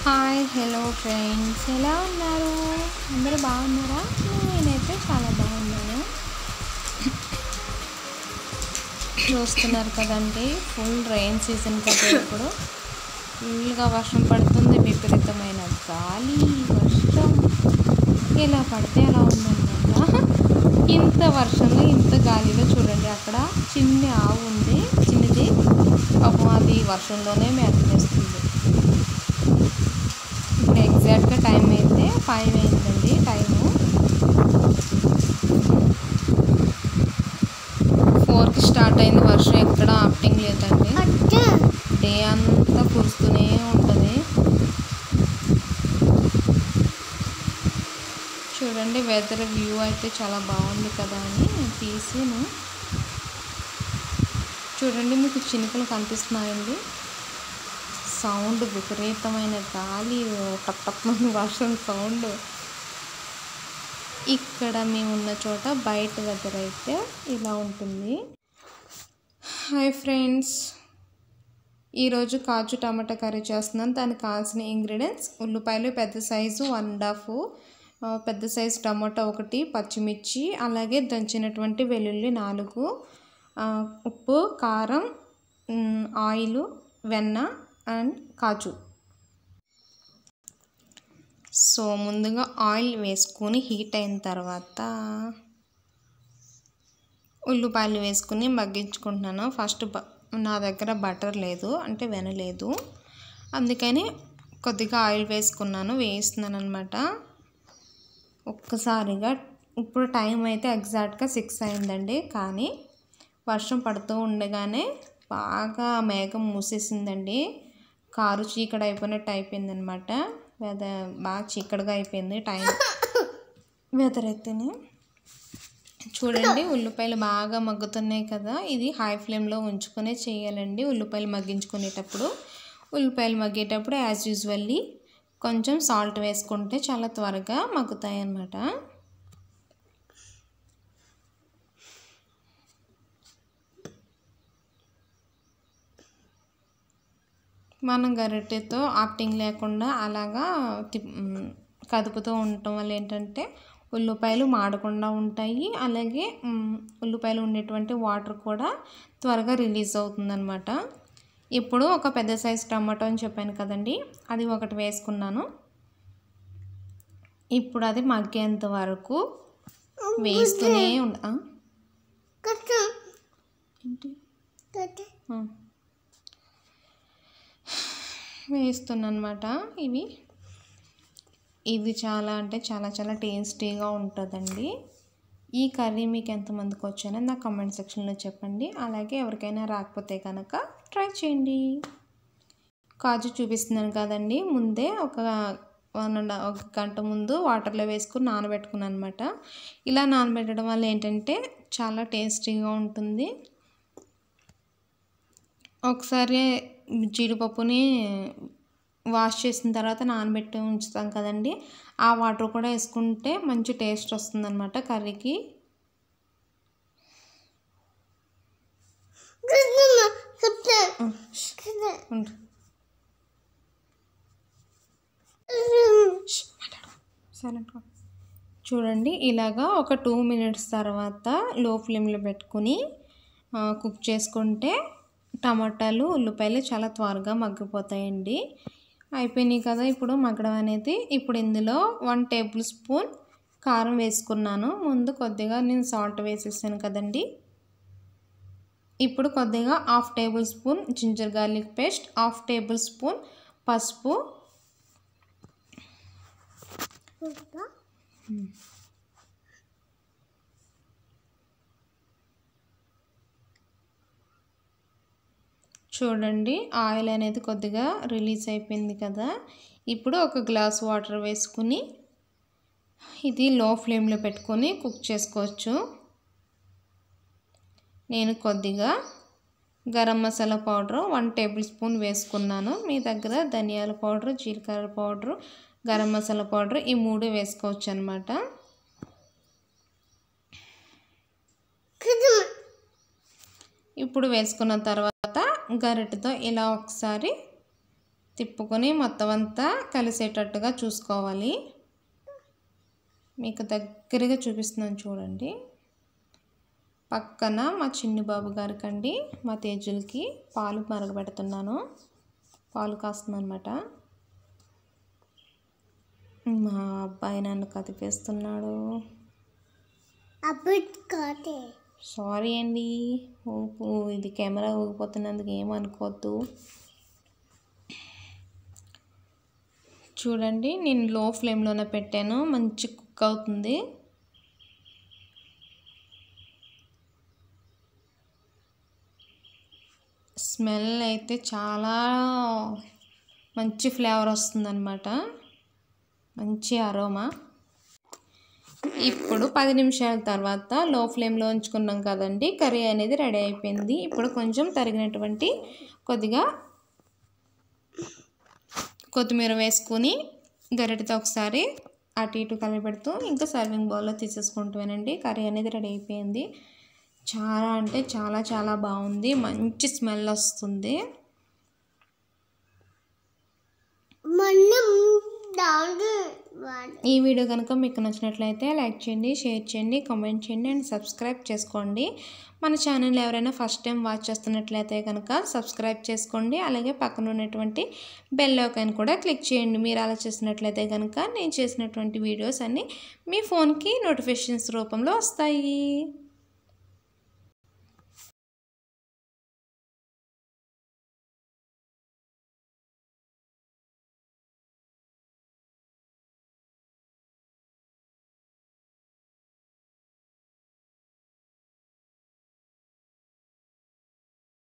Hi hello friends ఎలా ఉన్నారు అందరూ బాగున్నారా నేనైతే చాలా బాగున్నాను చూస్తున్నారు కదండి ఫుల్ రెయిన్ సీజన్ కదా ఇప్పుడు ఫుల్గా వర్షం పడుతుంది విపరీతమైన గాలి వర్షం ఎలా పడితే అలా ఉందన్నమాట ఇంత వర్షంలో ఇంత గాలిలో చూడండి అక్కడ చిన్న ఆవు ఉంది చిన్నది పాపం అది వర్షంలోనే మేత వేస్తుంది ఇప్పుడు ఎగ్జాక్ట్గా టైం అయితే ఫైవ్ అయిందండి టైము ఫోర్కి స్టార్ట్ అయింది వర్షం ఎక్కడ ఆప్టింగ్ లేదండి డే అంతా కురుస్తూనే ఉంటుంది చూడండి వెదర్ వ్యూ అయితే చాలా బాగుంది కదా అని నేను తీసాను చూడండి మీకు చినుకలు కనిపిస్తున్నాయండి సౌండ్ విపరీతమైన గాలి టప్ టప్ అని వర్షం సౌండ్ ఇక్కడ మేము ఉన్న చోట బయట వెదర్ అయితే ఇలా ఉంటుంది హాయ్ ఫ్రెండ్స్ ఈరోజు కాజు టమాటా కర్రీ చేస్తున్నాను దానికి కావాల్సిన ఇంగ్రీడియంట్స్ ఉల్లిపాయలు పెద్ద సైజు వన్ అండ్ హాఫ్ పెద్ద సైజు టమాటా ఒకటి పచ్చిమిర్చి అలాగే దంచినటువంటి వెల్లుల్లి నాలుగు ఆ, ఉప్పు కారం మ్, ఆయిల్ వెన్న అండ్ కాజు సో ముందుగా ఆయిల్ వేసుకొని హీట్ అయిన తర్వాత ఉల్లిపాయలు వేసుకుని మగ్గించుకుంటున్నాను ఫస్ట్ బ నా దగ్గర బటర్ లేదు అంటే వెన లేదు అందుకని కొద్దిగా ఆయిల్ వేసుకున్నాను వేస్తున్నాను అనమాట ఒక్కసారిగా ఇప్పుడు టైం అయితే ఎగ్జాక్ట్గా సిక్స్ అయిందండి కానీ వర్షం పడుతూ ఉండగానే బాగా మేఘం మూసేసిందండి కారు చీకటి అయిపోయినట్టు అయిపోయింది అనమాట వెదర్ బాగా చీకటిగా అయిపోయింది టైం వెదర్ అయితేనే చూడండి ఉల్లిపాయలు బాగా మగ్గుతున్నాయి కదా ఇది హై ఫ్లేమ్లో ఉంచుకునే చేయాలండి ఉల్లిపాయలు మగ్గించుకునేటప్పుడు ఉల్లిపాయలు మగ్గేటప్పుడు యాజ్ యూజువల్లీ కొంచెం సాల్ట్ వేసుకుంటే చాలా త్వరగా మగ్గుతాయి అన్నమాట మనం గరిటెతో ఆప్టింగ్ లేకుండా అలాగా తిప్ మ్, కదుపుతూ ఉండటం వల్ల ఏంటంటే ఉల్లిపాయలు మాడకుండా ఉంటాయి అలాగే మ్, ఉల్లిపాయలు ఉండేటువంటి వాటర్ కూడా త్వరగా రిలీజ్ అవుతుందన్నమాట ఇప్పుడు ఒక పెద్ద సైజ్ టమాటో అని చెప్పాను కదండి అది ఒకటి వేసుకున్నాను ఇప్పుడు అది మగ్గేంత వరకు వేస్తూనే ఉండ ఆ? ఏంటి ఆ. వేస్తున్నాను అనమాట ఇవి ఇది చాలా అంటే చాలా చాలా టేస్టీగా ఉంటుందండి ఈ కర్రీ మీకు ఎంతమందికి వచ్చానో నా కమెంట్ సెక్షన్లో చెప్పండి అలాగే ఎవరికైనా రాకపోతే కనుక ట్రై చేయండి కాజు చూపిస్తున్నాను కదండి ముందే ఒక వన్ అండ్ ఒక గంట ముందు వాటర్లో వేసుకుని నానబెట్టుకున్నాను అనమాట ఇలా నానబెట్టడం వల్ల ఏంటంటే చాలా టేస్టీగా ఉంటుంది ఒకసారి జీడిపప్పుని వాష్ చేసిన తర్వాత నానబెట్టి ఉంచుతాం కదండి ఆ వాటర్ కూడా వేసుకుంటే మంచి టేస్ట్ వస్తుందన్నమాట కర్రీకి ఉండు. ష్, మాట్లాడు. సైలెంట్గా. చూడండి ఇలాగా ఒక టూ మినిట్స్ తర్వాత లో ఫ్లేమ్లో పెట్టుకుని ఆ, కుక్ చేసుకుంటే టమాటాలు ఉల్లిపాయలు చాలా త్వరగా మగ్గిపోతాయండి అయిపోయినాయి కదా ఇప్పుడు మగ్గడం అనేది ఇప్పుడు ఇందులో వన్ టేబుల్ స్పూన్ కారం వేసుకున్నాను ముందు కొద్దిగా నేను సాల్ట్ వేసేసాను కదండి ఇప్పుడు కొద్దిగా half table spoon ginger garlic paste half table spoon పసుపు చూడండి ఆయిల్ అనేది కొద్దిగా రిలీజ్ అయిపోయింది కదా ఇప్పుడు ఒక గ్లాస్ వాటర్ వేసుకుని ఇది లో ఫ్లేమ్లో పెట్టుకొని కుక్ చేసుకోవచ్చు నేను కొద్దిగా garam masala powder one table spoon వేసుకున్నాను మీ దగ్గర ధనియాల పౌడర్ జీలకర్ర పౌడర్ గరం మసాలా పౌడర్ ఈ మూడు వేసుకోవచ్చు అనమాట ఇప్పుడు వేసుకున్న తర్వాత గరిటెతో ఇలా ఒకసారి తిప్పుకొని మొత్తం అంతా కలిసేటట్టుగా చూసుకోవాలి మీకు దగ్గరగా చూపిస్తున్నాను చూడండి పక్కన మా చిన్ని బాబు గారికి అండి మా తేజులకి పాలు మరగబెడుతున్నాను పాలు కాస్తుంది అనమాట మా అబ్బాయి నన్ను కదిపేస్తున్నాడు సారీ అండి ఊపు ఇది కెమెరా ఊగిపోతున్నందుకు ఏమనుకోవద్దు చూడండి నేను లో ఫ్లేమ్లోనే పెట్టాను మంచి కుక్ అవుతుంది స్మెల్ అయితే చాలా మంచి ఫ్లేవర్ వస్తుందన్నమాట మంచి అరోమా ఇప్పుడు పది నిమిషాల తర్వాత లో ఫ్లేమ్లో ఉంచుకున్నాం కదండి కర్రీ అనేది రెడీ అయిపోయింది ఇప్పుడు కొంచెం తరిగినటువంటి కొద్దిగా కొత్తిమీర వేసుకొని గరిటెతో ఒకసారి అటు ఇటు కలిపెడుతూ ఇంకా సర్వింగ్ బౌల్లో తీసేసుకుంటానండి కర్రీ అనేది రెడీ అయిపోయింది చాలా అంటే చాలా చాలా బాగుంది మంచి స్మెల్ వస్తుంది ఈ వీడియో కనుక మీకు నచ్చినట్లయితే లైక్ చేయండి షేర్ చేయండి కామెంట్ చేయండి అండ్ సబ్స్క్రైబ్ చేసుకోండి మన ఛానల్ ఎవరైనా ఫస్ట్ టైం వాచ్ చేస్తున్నట్లయితే కనుక సబ్స్క్రైబ్ చేసుకోండి అలాగే పక్కన ఉన్నటువంటి బెల్ ఐకాన్ కూడా క్లిక్ చేయండి మీరు అలా చేసినట్లయితే కనుక నేను చేసినటువంటి వీడియోస్ అన్నీ మీ ఫోన్కి నోటిఫికేషన్స్ రూపంలో వస్తాయి